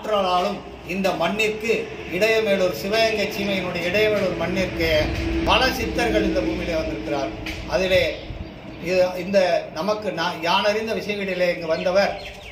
ஆற்றலாலும் இந்த மண்ணிற்கு இடையமேலூர் சிவகங்கை சீமையினுடைய இடையமேலூர் மண்ணிற்கு பல சித்தர்கள் இந்த பூமியிலே வந்திருக்கிறார் அதிலே இது- இந்த நமக்கு நான் யானறிந்த விஷயங்களிலே இங்கு வந்தவர்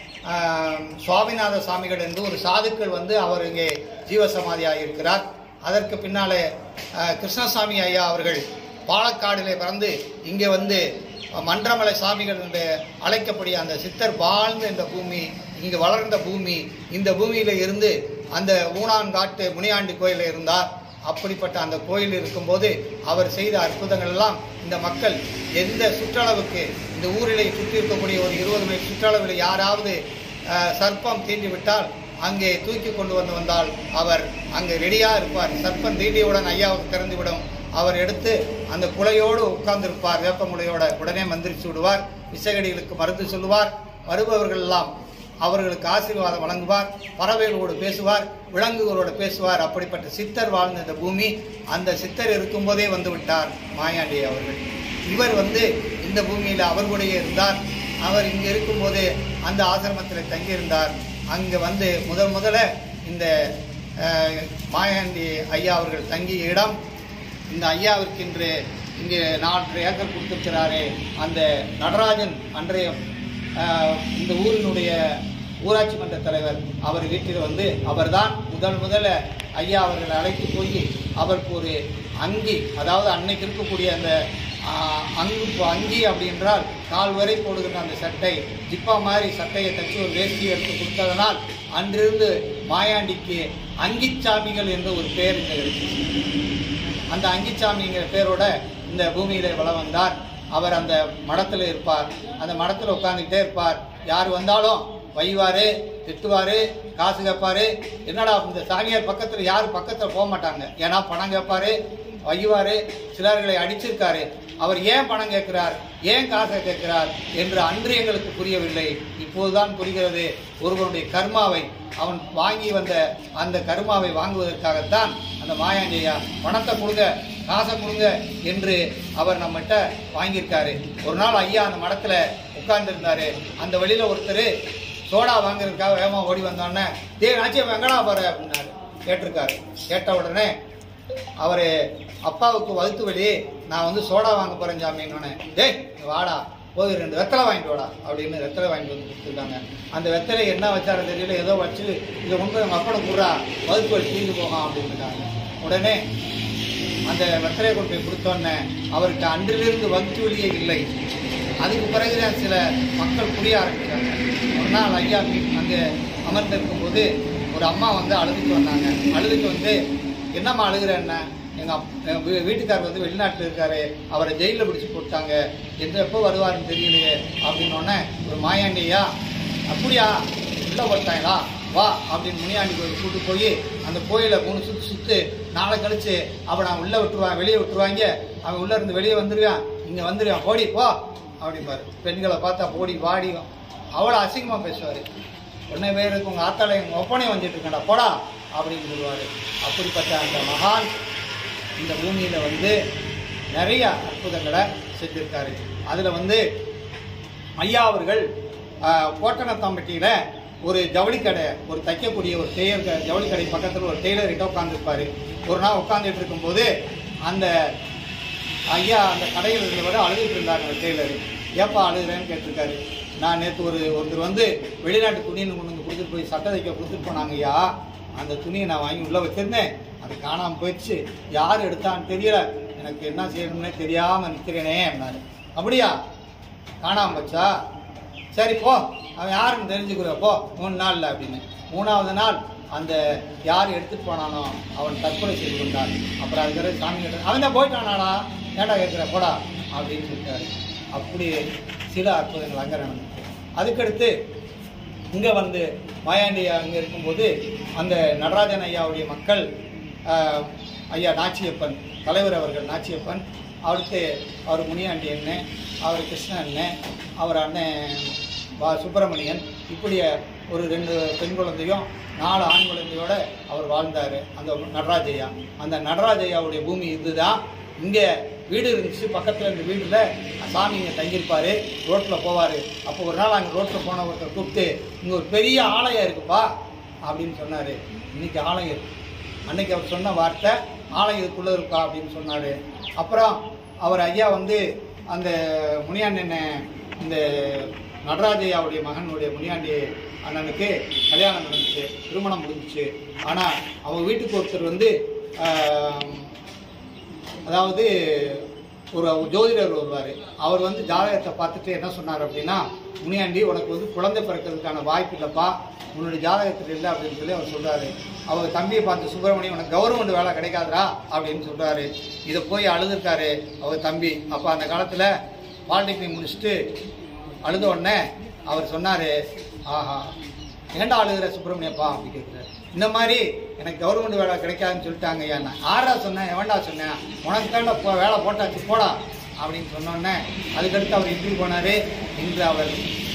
ஆஹ், சுவாமிநாத சுவாமிகள் என்று ஒரு சாதுக்கள் வந்து அவர் இங்கே ஜீவசமாதியாக இருக்கிறார் அதற்கு பின்னாலே ஆஹ், கிருஷ்ணசாமி ஐயா அவர்கள் பாலக்காடிலே பிறந்து இங்கே வந்து மன்றமலை சாமிகள் என்று அழைக்கப்படிய அந்த சித்தர் வாழ்ந்த இந்த பூமி இங்கு வளர்ந்த பூமி இந்த பூமியில இருந்து அந்த ஊனான்காட்டு முனியாண்டி கோயிலில் இருந்தார் அப்படிப்பட்ட அந்த கோயில் இருக்கும்போது அவர் செய்த அற்புதங்கள் எல்லாம் இந்த மக்கள் எந்த சுற்றளவுக்கு இந்த ஊரிலே சுற்றி இருக்கக்கூடிய ஒரு இருபது மைல் சுற்றளவில் யாராவது அஹ், சர்ப்பம் தீண்டி விட்டால் அங்கே தூக்கி கொண்டு வந்து வந்தால் அவர் அங்கே ரெடியாக இருப்பார் சர்ப்பம் தீண்டியவுடன் ஐயாவுக்கு திறந்துவிடும் அவர் எடுத்து அந்த குலையோடு உட்கார்ந்திருப்பார் வேப்ப முளையோட உடனே மந்திரிச்சு விடுவார் விசகடிகளுக்கு மருந்து சொல்லுவார் வருபவர்கள் எல்லாம் அவர்களுக்கு ஆசீர்வாதம் வழங்குவார் பறவைகளோடு பேசுவார் விலங்குகளோடு பேசுவார் அப்படிப்பட்ட சித்தர் வாழ்ந்த இந்த பூமி அந்த சித்தர் இருக்கும்போதே வந்து விட்டார் மாயாண்டி அவர்கள் இவர் வந்து இந்த பூமியில் அவர் கூடயே இருந்தார் அவர் இங்கே இருக்கும்போது அந்த ஆசிரமத்தில் தங்கியிருந்தார் அங்கே வந்து முதல் முதல்ல இந்த அஹ், மாயாண்டி ஐயா அவர்கள் தங்கிய இடம் இந்த ஐயாவிற்கு இன்று இங்கே நாலு ஏக்கர் கொடுத்திருக்கிறாரே அந்த நடராஜன் அன்றைய ஆஹ், இந்த ஊரினுடைய ஊராட்சி மன்ற தலைவர் அவர் வீட்டில் வந்து அவர்தான் முதல் முதல்ல ஐயா அவர்களை அழைத்து போய் அவருக்கு ஒரு அங்கி அதாவது அன்னைக்கு இருக்கக்கூடிய அந்த ஆஹ், அங்கு அங்கி அப்படி என்றால் கால் வரை போடுகிற அந்த சட்டை ஜிப்பா மாதிரி சட்டையை தச்சு ஒரு வேஷ்டி எடுத்து கொடுத்ததனால் அன்றிருந்து மாயாண்டிக்கு அங்கிச்சாமிகள் என்ற ஒரு பெயர் இங்கே கிடைச்சிச்சு அந்த அங்கிச்சாமிங்கிற பேரோட இந்த பூமியில வளம் வந்தார் அவர் அந்த மடத்துல இருப்பார் அந்த மடத்துல உட்கார்ந்துக்கிட்டே இருப்பார் யார் வந்தாலும் வைவாரு திட்டுவாரு காசு கேட்பாரு என்னடா இந்த சாமியார் பக்கத்துல யாரும் பக்கத்துல போக மாட்டாங்க ஏன்னா பணம் கேட்பாரு வைவாரு சிலர்களை அடிச்சிருக்காரு அவர் ஏன் பணம் கேட்கிறார் ஏன் காசை கேட்கிறார் என்று அன்று எங்களுக்கு புரியவில்லை இப்போதுதான் புரிகிறது ஒருவருடைய கர்மாவை அவன் வாங்கி வந்த அந்த கர்மாவை வாங்குவதற்காகத்தான் அந்த மாயாண்டியா பணத்தை கொடுங்க காசை கொடுங்க என்று அவர் நம்மகிட்ட வாங்கியிருக்காரு ஒரு நாள் ஐயா அந்த மடத்துல உட்கார்ந்துருந்தாரு அந்த வழியில ஒருத்தர் சோடா வாங்குறதுக்காக வேகமா ஓடி வந்தோடனே டே நாச்சியம் வெங்கடா போற அப்படின்னாரு கேட்டிருக்காரு கேட்ட உடனே அவரு அப்பாவுக்கு வகுத்து வழி நான் வந்து சோடா வாங்க போறேன் சாமின்னு டேய் இங்க வாடா போய் ரெண்டு வெத்தலை வாங்கிட்டு வாடா அப்படின்னு வெத்தலை வாங்கிட்டு வந்து கொடுத்துருக்காங்க அந்த வெத்தலை என்ன வச்சாரு தெரியல ஏதோ வச்சு இதை கொண்டு எங்கள் அப்பனை குடுறா வகுத்து வழி தீர்ந்து போகாம் அப்படின்னுட்டாங்க உடனே அந்த வெத்தலையை கொண்டு போய் கொடுத்தோன்னே அவருக்கு அன்றிலிருந்து வகுத்து வழியே இல்லை அதுக்கு பிறகுதான் சில மக்கள் புரிய ஆரம்பிச்சாங்க ஒரு நாள் ஐயா வீ- அங்கே அமர்ந்திருக்கும் போது ஒரு அம்மா வந்து அழுதுட்டு வந்தாங்க அழுதுட்டு வந்து என்னம்மா அழுகுற என்ன எங்க அப்- எங்க வீ- வீட்டுக்காரர் வந்து வெளிநாட்டில் இருக்காரு அவரை ஜெயிலில் பிடிச்சி போட்டாங்க எந்த எப்போ வருவாருன்னு தெரியலையே அப்படின்னோடனே ஒரு மாயாண்டியா அப்படியா உள்ள போட்டாங்களா வா அப்படின்னு முனியாண்டி கோயில் கூட்டு போய் அந்த கோயிலை மூணு சுத்து சுத்து நாளை கழிச்சு அவன் நான் உள்ள விட்டுருவான் வெளியே விட்டுருவாங்க அவன் உள்ள இருந்து வெளியே வந்துருவான் இங்க வந்துருவான் போடி போ அப்படிம்பாரு பெண்களை பார்த்தா போடி வாடி அவ்வளோ அசிங்கமா பேசுவாரு உடனே பேருக்கு உங்க ஆத்தால எங்க ஒப்பனை வந்துட்டு இருக்கேன்டா போடா அப்படின்னு சொல்லுவாரு அப்படிப்பட்ட அந்த மகான் இந்த பூமியில வந்து நிறைய அற்புதங்களை செஞ்சிருக்காரு அதுல வந்து ஐயா அவர்கள் ஆஹ், கோட்டனத்தாம்பட்டியில ஒரு ஜவுளி கடை ஒரு தைக்கக்கூடிய ஒரு டெய்லர் க- ஜவுளி கடை பக்கத்தில் ஒரு டெய்லர் கிட்ட உட்காந்துருப்பாரு ஒரு நாள் உட்காந்துட்டு இருக்கும்போது அந்த ஐயா அந்த கடையில் இருந்தவரை அழுதுட்டு இருந்தாங்க அந்த டெய்லர் ஏப்பா அழுகுறேன்னு கேட்டிருக்காரு நான் நேற்று ஒரு ஒருத்தர் வந்து வெளிநாட்டு துணியை கொண்டு வந்து கொடுத்துட்டு போய் சட்டை தைக்க கொடுத்துட்டு போனாங்க ஐயா அந்த துணியை நான் வாங்கி உள்ள வச்சிருந்தேன் அது காணாம போயிடுச்சு யார் எடுத்தான்னு தெரியல எனக்கு என்ன செய்யணும்னே தெரியாம நிற்கிறேனே அப்படின்னாரு அப்படியா காணாம போச்சா சரி போ அவன் யாருன்னு தெரிஞ்சுக்கிற போ மூணு நாள்ல அப்படின்னு மூணாவது நாள் அந்த யார் எடுத்துட்டு போனானோ அவன் தற்கொலை செய்து கொண்டான் அப்புறம் அதுக்கிற சாமி கிட்ட அவன் தான் போயிட்டானாடா ஏன்டா கேட்குற போடா அப்படின்னு சொல்லிட்டாரு அப்படி சில அற்புதங்கள் அங்கே நடந்துச்சு அதுக்கடுத்து இங்கே வந்து மாயாண்டி அங்கே இருக்கும்போது அந்த நடராஜன் ஐயாவுடைய மக்கள் ஆஹ், ஐயா நாச்சியப்பன் தலைவர் அவர்கள் நாச்சியப்பன் அடுத்து அவர் முனியாண்டி அண்ணன் அவர் கிருஷ்ண அண்ணன் அவர் அண்ணன் வா சுப்பிரமணியன் இப்படி ஒரு ரெண்டு பெண் குழந்தையும் நாலு ஆண் குழந்தையோட அவர் வாழ்ந்தார் அந்த நடராஜையா அந்த நடராஜையாவுடைய பூமி இதுதான் இங்கே வீடு இருந்துச்சு பக்கத்தில் இந்த வீட்டில் சாமி இங்கே தங்கியிருப்பாரு ரோட்டில் போவார் அப்போ ஒரு நாள் அங்கே ரோட்டில் போன ஒருத்தர் கூப்பிட்டு இங்கே ஒரு பெரிய ஆலயம் இருக்குப்பா அப்படின்னு சொன்னார் இன்னைக்கு ஆலயம் அன்னைக்கு அவர் சொன்ன வார்த்தை ஆலயம் இதுக்குள்ளே இருக்கா அப்படின்னு சொன்னார் அப்புறம் அவர் ஐயா வந்து அந்த முனியாண்டி அண்ணன் இந்த நடராஜையாவுடைய மகனுடைய முனியாண்டி அண்ணனுக்கு கல்யாணம் நடந்துச்சு திருமணம் முடிஞ்சுச்சு ஆனால் அவங்க வீட்டுக்கு ஒருத்தர் வந்து ஆஹ், அதாவது ஒரு ஜோதிடர் வருவார் அவர் வந்து ஜாதகத்தை பார்த்துட்டு என்ன சொன்னார் அப்படின்னா முனியாண்டி உனக்கு வந்து குழந்தை பிறக்கிறதுக்கான வாய்ப்பு இல்லைப்பா உன்னுடைய ஜாதகத்தில் இல்லை அப்படின்னு சொல்லி அவர் சொல்றாரு அவர் தம்பியை பார்த்து சுப்பிரமணியம் உனக்கு கவர்மெண்ட் வேலை கிடைக்காதுடா அப்படின்னு சொல்றாரு இதை போய் அழுதுருக்காரு அவர் தம்பி அப்போ அந்த காலத்தில் பாலிடெக்னிக் முடிச்சுட்டு அழுத உடனே அவர் சொன்னார் ஆஹா ஏன்டா அழுகிற சுப்பிரமணியப்பா அப்படி கேட்குறாரு இந்த மாதிரி எனக்கு கவர்மெண்ட் வேலை கிடைக்காதுன்னு சொல்லிட்டாங்க ஐயா நான் ஆறா சொன்னேன் எவன்டா சொன்னேன் உனக்கு தாண்டா போ வேலை போட்டாச்சு போடா அப்படின்னு சொன்னோடனே அதுக்கடுத்து அவர் இன்டர்வியூ போனார் இன்று அவர்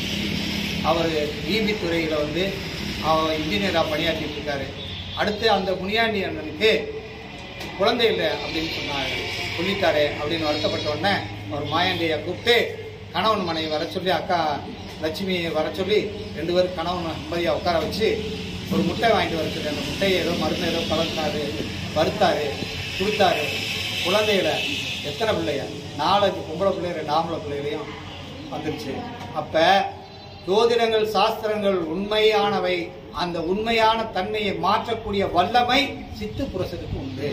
அவர் ஈபி துறையில் வந்து அவர் இன்ஜினியராக பணியாற்றிட்டு இருக்காரு அடுத்து அந்த முனியாண்டி அண்ணனுக்கு குழந்தை இல்லை அப்படின்னு சொன்னாரு சொல்லிட்டாரு அப்படின்னு வருத்தப்பட்ட உடனே அவர் மாயாண்டியை கூப்பிட்டு கணவன் மனைவி வர சொல்லி அக்கா லட்சுமியை வர சொல்லி ரெண்டு பேரும் கணவன் மனைவியை உட்கார வச்சு ஒரு முட்டை வாங்கிட்டு வர சொல்லி அந்த முட்டையை ஏதோ மருந்து ஏதோ கலந்தாரு வறுத்தாரு கொடுத்தாரு குழந்தையில எத்தனை பிள்ளைய நாலஞ்சு பொம்பளை பிள்ளை ரெண்டு ஆம்பளை பிள்ளைகளையும் வந்துருச்சு அப்ப ஜோதிடங்கள் சாஸ்திரங்கள் உண்மையானவை அந்த உண்மையான தன்மையை மாற்றக்கூடிய வல்லமை சித்து புருஷனுக்கு உண்டு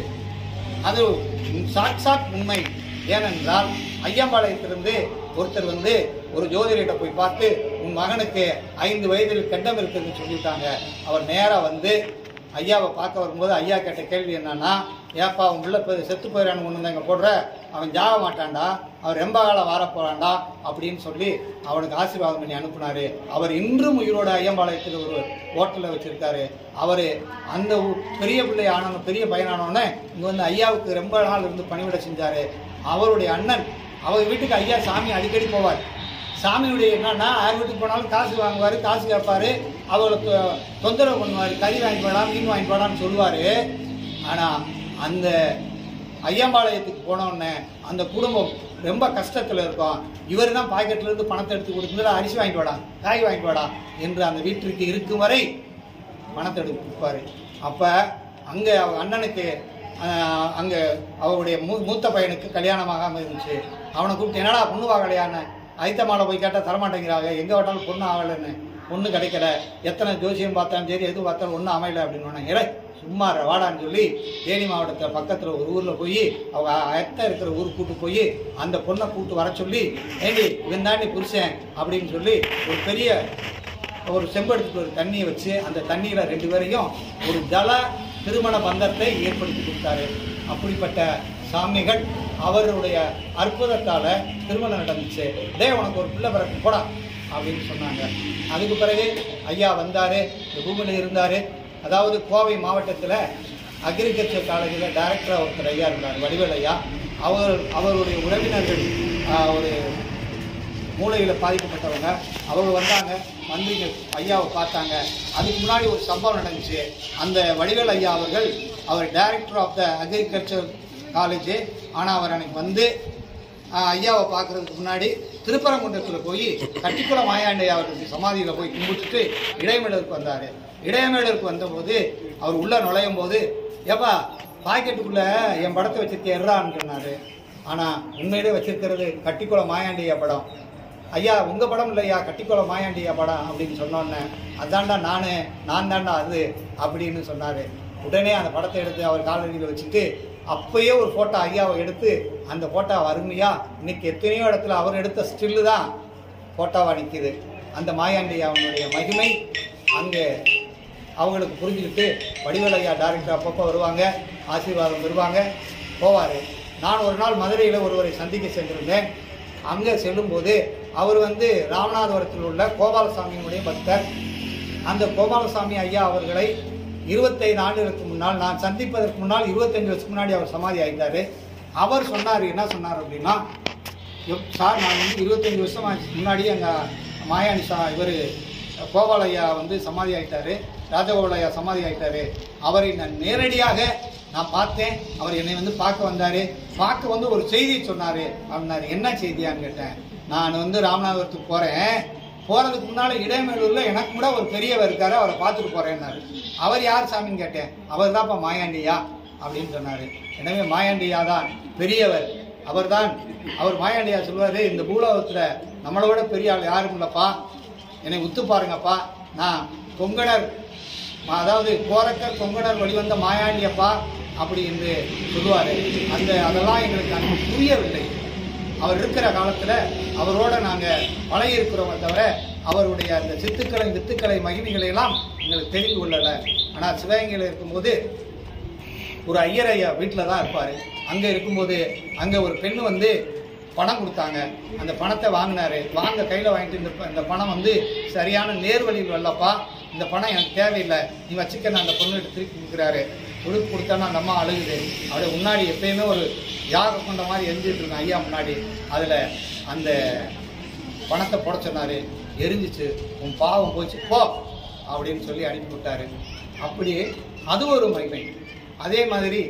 அது சாட்சாத் உண்மை ஏனென்றால் ஐயம்பாளையத்திலிருந்து ஒருத்தர் வந்து ஒரு ஜோதிடர்கிட்ட போய் பார்த்து உன் மகனுக்கு ஐந்து வயதில் கெண்டம் இருக்குதுன்னு சொல்லிட்டாங்க அவர் நேரா வந்து ஐயாவை பார்க்க வரும்போது ஐயா கேட்ட கேள்வி என்னன்னா ஏப்பா அவன் உள்ள போய் செத்து போயிடான்னு ஒன்று இங்கே போடுற அவன் ஜாக மாட்டான்டா அவன் ரொம்ப காலம் வார போறான்டா அப்படின்னு சொல்லி அவனுக்கு ஆசீர்வாதம் பண்ணி அனுப்புனாரு அவர் இன்றும் உயிரோட ஐயம்பாளையத்தில் ஒரு ஹோட்டலில் வச்சிருக்காரு அவர் அந்த ஊ- பெரிய பிள்ளை ஆனவன பெரிய பையனானவனே இங்கே வந்து ஐயாவுக்கு ரொம்ப நாள் இருந்து பணிவிட செஞ்சாரு அவருடைய அண்ணன் அவர் வீட்டுக்கு ஐயா சாமி அடிக்கடி போவார் சாமியுடைய என்னன்னா யார் வீட்டுக்கு போனாலும் காசு வாங்குவார் காசு கேட்பாரு அவரை தொ- தொந்தரவு பண்ணுவார் கறி வாங்கி போடலாம் மீன் வாங்கி போடலாம்னு சொல்லுவார் ஆனால் அந்த ஐயம்பாளையத்துக்கு போன உடனே அந்த குடும்பம் ரொம்ப கஷ்டத்தில் இருக்கும் இவர் தான் பாக்கெட்ல இருந்து பணத்தை எடுத்து கொடுத்து அரிசி வாங்கிட்டு வாடா காய் வாங்கிட்டு வாடா என்று அந்த வீட்டிற்கு இருக்கும் வரை பணத்தை எடுத்து கொடுப்பாரு அப்போ அங்கே அவங்க அண்ணனுக்கு ஆஹ், அங்கே அவருடைய மூ மூத்த பையனுக்கு கல்யாணமாகாமல் இருந்துச்சு அவனை கூப்பிட்டு என்னடா பொண்ணு வாங்கலையான்னு ஐத்தமாலை போய் கேட்டால் தரமாட்டேங்கிறாங்க எங்கே விட்டாலும் பொண்ணு ஆகலைன்னு பொண்ணு கிடைக்கல எத்தனை ஜோசியம் பார்த்தாலும் சரி எது பார்த்தாலும் ஒன்றும் அமையல அப்படின்னு இறை சும்மா இரு, வாடான்னு சொல்லி தேனி மாவட்டத்தில் பக்கத்தில் ஒரு ஊரில் போய் அவங்க அத்தை இருக்கிற ஊருக்கு கூட்டு போய் அந்த பொண்ணை கூப்பிட்டு வர சொல்லி ஏண்டி இவன் தாண்டி புருஷன் அப்படின்னு சொல்லி ஒரு பெரிய ஒரு செம்பெடுத்துட்டு ஒரு தண்ணியை வச்சு அந்த தண்ணியில ரெண்டு பேரையும் ஒரு ஜல திருமண பந்தத்தை ஏற்படுத்தி கொடுத்தாரு அப்படிப்பட்ட சாமிகள் அவருடைய அற்புதத்தால திருமணம் நடந்துச்சு டேய் உனக்கு ஒரு பிள்ளை பிறகு போடா அப்படின்னு சொன்னாங்க அதுக்கு பிறகு ஐயா வந்தாரு இந்த பூமியில இருந்தாரு அதாவது கோவை மாவட்டத்தில் அக்ரிகல்ச்சர் காலேஜில் டைரக்டராக ஒருத்தர் ஐயா இருந்தார் வடிவேல் ஐயா அவர் அவருடைய உறவினர்கள் ஆஹ், ஒரு மூளையில் பாதிக்கப்பட்டவங்க அவங்க வந்தாங்க வந்து இங்க ஐயாவை பார்த்தாங்க அதுக்கு முன்னாடி ஒரு சம்பவம் நடந்துச்சு அந்த வடிவேல் ஐயா அவர்கள் அவர் director of the agriculture college ஆனால் அவர் அன்னைக்கு வந்து ஆஹ், ஐயாவை பார்க்கறதுக்கு முன்னாடி திருப்பரங்குன்றத்தில் போய் கட்டிக்குளம் மாயாண்டையா அவருக்கு சமாதியில் போய் கும்பிட்டுட்டு இடைமேடருக்கு வந்தார் இடைமேடருக்கு வந்தபோது அவர் உள்ளே நுழையும் போது ஏப்பா பாக்கெட்டுக்குள்ளே என் படத்தை வச்சிருக்க எர்றான்னு சொன்னார் ஆனால் உண்மையிலே வச்சிருக்கிறது கட்டிக்குளம் மாயாண்டியா படம் ஐயா உங்க படம் இல்லையா கட்டிக்கோல மாயாண்டியா படம் அப்படின்னு சொன்னோன்னே அதான்டா நானு நான் தான்டா அது அப்படின்னு சொன்னாரு உடனே அந்த படத்தை எடுத்து அவர் காலடியில் வச்சுட்டு அப்பயே ஒரு போட்டோ ஐயாவை எடுத்து அந்த போட்டோ அருமையா இன்னைக்கு எத்தனையோ இடத்துல அவர் எடுத்த ஸ்டில்லு தான் போட்டோவா நிற்கிது அந்த மாயாண்டி அவனுடைய மகிமை அங்கே அவங்களுக்கு புரிஞ்சுக்கிட்டு வடிவேல் ஐயா டைரக்டர் அப்பப்போ வருவாங்க ஆசீர்வாதம் பெறுவாங்க போவார் நான் ஒரு நாள் மதுரையில் ஒருவரை சந்திக்க சென்றிருந்தேன் அங்கே செல்லும்போது அவர் வந்து ராமநாதபுரத்தில் உள்ள கோபாலசாமியினுடைய பக்தர் அந்த கோபாலசாமி ஐயா அவர்களை இருபத்தைந்து ஆண்டுகளுக்கு முன்னால் நான் சந்திப்பதற்கு முன்னால் இருபத்தஞ்சு வருஷத்துக்கு முன்னாடி அவர் சமாதி ஆகிட்டாரு அவர் சொன்னார் என்ன சொன்னார் அப்படின்னா எப்- சார் நான் வந்து இருபத்தஞ்சி வருஷம் முன்னாடி எங்கள் மாயாணி சா இவர் கோபால் ஐயா வந்து சமாதி ஆயிட்டாரு ராஜகோபால் ஐயா சமாதி ஆயிட்டாரு அவரை நான் நேரடியாக நான் பார்த்தேன் அவர் என்னை வந்து பார்க்க வந்தார் பார்க்க வந்து ஒரு செய்தி சொன்னார் அப்படின்னாரு என்ன செய்தியான்னு கேட்டேன் நான் வந்து ராமநாதபுரத்துக்கு போகிறேன் போறதுக்கு முன்னால இடைமேலூர்ல எனக்கு கூட ஒரு பெரியவர் இருக்காரு அவரை பார்த்துட்டு போறேன்னாரு அவர் யார் சாமின்னு கேட்டேன் அவர் தான்ப்பா மாயாண்டியா அப்படின்னு சொன்னாரு எனவே மாயாண்டியா தான் பெரியவர் அவர்தான் அவர் மாயாண்டியா சொல்லுவாரு இந்த பூலோகத்துல நம்மளை விட பெரிய ஆள் யாரும் இல்லப்பா என்னை உத்து பாருங்கப்பா நான் கொங்கணர் அதாவது கோரக்கர் கொங்கணர் வழிவந்த மாயாண்டியப்பா அப்படி என்று சொல்லுவாரு அந்த அதெல்லாம் எங்களுக்கு அங்கு புரியவில்லை அவர் இருக்கிற காலத்துல அவரோட நாங்க பழகி இருக்கிறோமே தவிர அவருடைய அந்த சித்துக்களை வித்துக்களை மகிமைகளை எல்லாம் எங்களுக்கு தெரிந்து கொள்ளல ஆனா சிவகங்கையில் இருக்கும்போது ஒரு ஐயர் ஐயா வீட்டில் தான் இருப்பார் அங்கே இருக்கும்போது அங்கே ஒரு பெண்ணு வந்து பணம் கொடுத்தாங்க அந்த பணத்தை வாங்கினாரு வாங்க கையில் வாங்கிட்டு இந்த ப- இந்த பணம் வந்து சரியான நேர்வழியில் வரலப்பா இந்த பணம் எனக்கு தேவையில்லை நீ வச்சுக்க நான் அந்த பொண்ணுகிட்ட திருப்பி கொடுக்குறாரு கொடுத்து கொடுத்தானா அந்த அம்மா அழுகுது அப்படியே முன்னாடி எப்பயுமே ஒரு யாக கொண்ட மாதிரி எரிஞ்சிட்டு இருக்கும் ஐயா முன்னாடி அதில் அந்த பணத்தை போட சொன்னாரு எரிஞ்சிச்சு உன் பாவம் போச்சு போ அப்படின்னு சொல்லி அனுப்பி விட்டாரு அப்படி அது ஒரு மகிமை அதே மாதிரி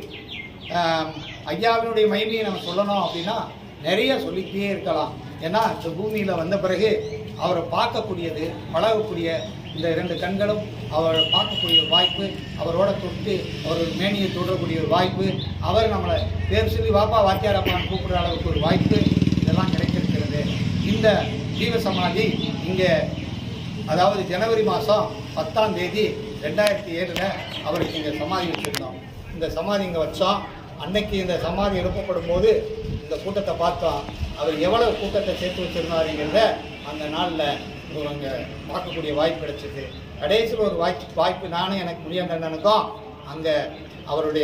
ஆம், ஐயாவினுடைய மகிமையை நம்ம சொல்லணும் அப்படின்னா நிறைய சொல்லிக்கிட்டே இருக்கலாம் ஏன்னா இந்த பூமியில வந்த பிறகு அவரை பார்க்கக்கூடியது பழகக்கூடிய இந்த இரண்டு கண்களும் அவரை பார்க்கக்கூடிய ஒரு வாய்ப்பு அவரோட தொட்டு அவர் மேனியை தொடரக்கூடிய ஒரு வாய்ப்பு அவர் நம்மளை பேர் சொல்லி வாப்பா வாத்தியாரப்பான்னு கூப்பிடுற அளவுக்கு ஒரு வாய்ப்பு இதெல்லாம் கிடைத்திருக்கிறது இந்த ஜீவ சமாதி இங்கே அதாவது ஜனவரி மாதம் பத்தாம் தேதி ரெண்டாயிரத்தி ஏழில் அவருக்கு இங்கே சமாதி வச்சுருந்தோம் இந்த சமாதி இங்கே வச்சோம் அன்னைக்கு இந்த சமாதி எழுப்பப்படும் போது இந்த கூட்டத்தை பார்த்தோம் அவர் எவ்வளவு கூட்டத்தை சேர்த்து வச்சிருந்தாருங்கிறத அந்த நாளில் அங்கே பார்க்கக்கூடிய வாய்ப்பு கிடைச்சது கடைசியில் ஒரு வாய்ப்பு வாய்ப்பு நானும் எனக்கு முடியாண்டனுக்கும் அங்கே அவருடைய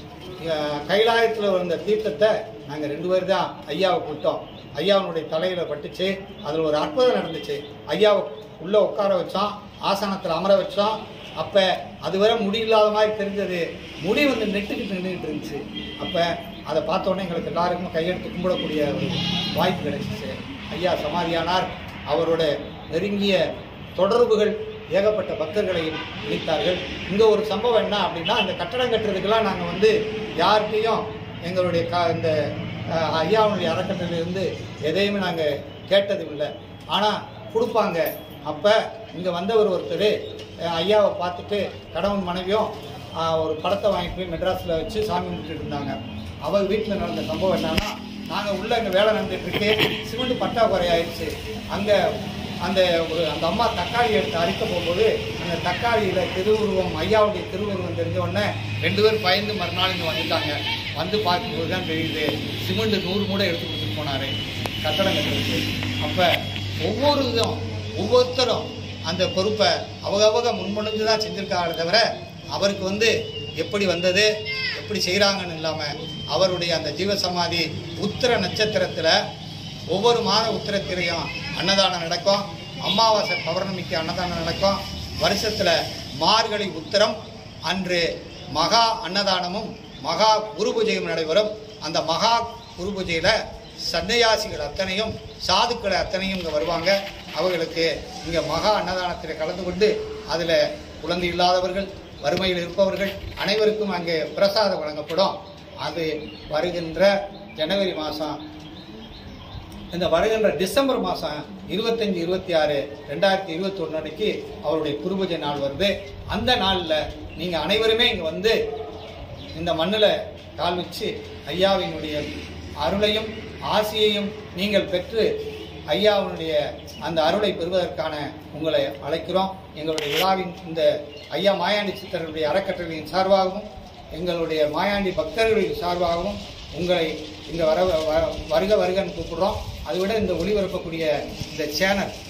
அஹ், கைலாயத்தில் இருந்த தீர்த்தத்தை நாங்கள் ரெண்டு பேர் தான் ஐயாவை கூப்பிட்டோம் ஐயாவுடைய தலையில பட்டுச்சு அதில் ஒரு அற்புதம் நடந்துச்சு ஐயாவை உள்ள உட்கார வச்சோம் ஆசனத்தில் அமர வச்சோம் அப்போ அதுவரை முடி இல்லாத மாதிரி தெரிஞ்சது முடி வந்து நெட்டுக்கிட்டு நின்றுட்டு இருந்துச்சு அப்போ அதை பார்த்த உடனே எங்களுக்கு எல்லாருக்கும் கையெடுத்து கும்பிடக்கூடிய ஒரு வாய்ப்பு கிடைச்சிச்சு ஐயா சமாதியானார் அவரோட நெருங்கிய தொடர்புகள் ஏகப்பட்ட பக்தர்களையும் இணைத்தார்கள் இங்கே ஒரு சம்பவம் என்ன அப்படின்னா இந்த கட்டடம் கட்டுறதுக்கெல்லாம் நாங்கள் வந்து யார்கிட்டையும் எங்களுடைய க இந்த அஹ், ஐயாவுடைய அறக்கட்டளையிலிருந்து எதையுமே நாங்கள் கேட்டதும் இல்லை ஆனால் கொடுப்பாங்க அப்போ இங்கே வந்தவர் ஒருத்தர் அஹ், ஐயாவை பார்த்துட்டு கணவன் மனைவியும் அஹ், ஒரு படத்தை வாங்கிட்டு போய் மெட்ராஸில் வச்சு சாமி கும்பிட்டுட்டு இருந்தாங்க அவர் வீட்டில் நடந்த சம்பவம் என்னன்னா நாங்கள் உள்ள இங்கே வேலை நடந்துட்டு இருக்கு சிமெண்ட் பற்றாக்குறை ஆயிடுச்சு அங்கே அந்த ஒரு அந்த அம்மா தக்காளி எடுத்து அரிக்க போகும்போது அந்த தக்காளியில் திருவுருவம் ஐயாவுடைய திருவுருவம் தெரிஞ்ச உடனே ரெண்டு பேரும் பயந்து மறுநாள் இங்கே வந்துட்டாங்க வந்து பார்க்கும்போது தான் தெரியுது சிமெண்ட் நூறு மூடை எடுத்து கொடுத்துட்டு போனாரு கட்டடம் கட்டுறதுக்கு அப்போ ஒவ்வொரு இதும் ஒவ்வொருத்தரும் அந்த பொறுப்பை அவகவக முன்மொழிஞ்சு தான் செஞ்சுருக்காங்களே தவிர அவருக்கு வந்து எப்படி வந்தது எப்படி செய்கிறாங்கன்னு இல்லாமல் அவருடைய அந்த ஜீவசமாதி உத்திர நட்சத்திரத்தில் ஒவ்வொரு மாத உத்திரத்திலையும் அன்னதானம் நடக்கும் அமாவாசை பௌர்ணமிக்கு அன்னதானம் நடக்கும் வருஷத்தில் மார்கழி உத்திரம் அன்று மகா அன்னதானமும் மகா குரு பூஜையும் நடைபெறும் அந்த மகா குரு பூஜையில் சன்னியாசிகள் அத்தனையும் சாதுக்கள் அத்தனையும் இங்கே வருவாங்க அவர்களுக்கு இங்கே மகா அன்னதானத்தில் கலந்து கொண்டு அதில் குழந்தை இல்லாதவர்கள் வறுமையில் இருப்பவர்கள் அனைவருக்கும் அங்கே பிரசாதம் வழங்கப்படும் அது வருகின்ற ஜனவரி மாதம் இந்த வருகின்ற டிசம்பர் மாதம் இருபத்தஞ்சி இருபத்தி ஆறு ரெண்டாயிரத்தி இருபத்தி ஒன்று அன்னைக்கு அவருடைய குருபூஜை நாள் வருது அந்த நாளில் நீங்கள் அனைவருமே இங்கே வந்து இந்த மண்ணில் கால் வச்சு ஐயாவினுடைய அருளையும் ஆசியையும் நீங்கள் பெற்று ஐயாவினுடைய அந்த அருளை பெறுவதற்கான உங்களை அழைக்கிறோம் எங்களுடைய விழாவின் இந்த ஐயா மாயாண்டி சித்தர்களுடைய அறக்கட்டளையின் சார்பாகவும் எங்களுடைய மாயாண்டி பக்தர்களின் சார்பாகவும் உங்களை இங்கே வர வ- வருக வருகன்னு கூப்பிடுறோம் அதை விட இந்த ஒளிபரப்பக்கூடிய இந்த சேனல்